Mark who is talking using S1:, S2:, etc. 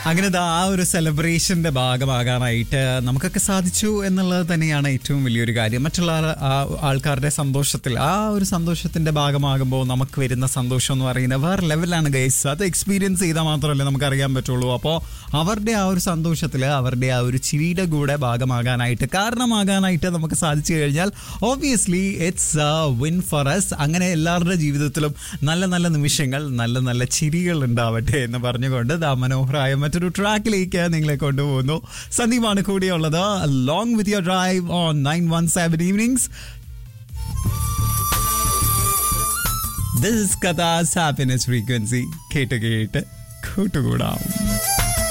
S1: അങ്ങനെ ദാ ആ ഒരു സെലിബ്രേഷന്റെ ഭാഗമാകാനായിട്ട് നമുക്കൊക്കെ സാധിച്ചു എന്നുള്ളത് തന്നെയാണ് ഏറ്റവും വലിയൊരു കാര്യം മറ്റുള്ള ആൾ- ആ ആൾക്കാരുടെ സന്തോഷത്തിൽ ആ ഒരു സന്തോഷത്തിന്റെ ഭാഗമാകുമ്പോൾ നമുക്ക് വരുന്ന സന്തോഷം എന്ന് പറയുന്നത് വേറെ ലെവലാണ് ഗൈസ് അത് എക്സ്പീരിയൻസ് ചെയ്താൽ മാത്രമല്ലേ നമുക്ക് അറിയാൻ പറ്റുള്ളൂ അപ്പോൾ അവരുടെ ആ ഒരു സന്തോഷത്തിൽ അവരുടെ ആ ഒരു ചിരിയുടെ കൂടെ ഭാഗമാകാനായിട്ട് കാരണമാകാനായിട്ട് നമുക്ക് സാധിച്ചു കഴിഞ്ഞാൽ obviously it's a win for us അങ്ങനെ എല്ലാവരുടെ ജീവിതത്തിലും നല്ല നല്ല നിമിഷങ്ങൾ നല്ല നല്ല ചിരികൾ ഉണ്ടാവട്ടെ എന്ന് പറഞ്ഞുകൊണ്ട് ദാ മനോഹരമായ മറ്റൊരു ട്രാക്കിലേക്ക് നിങ്ങളെ കൊണ്ടുപോകുന്നു സന്ദീപാണ് കൂടിയുള്ളത് long with your drive on nine one seven evenings this കഥാസ് ഹാപ്പിനെസ് ഫ്രീക്വൻസി കേട്ട് കേട്ട് കൂട്ടുകൂടാം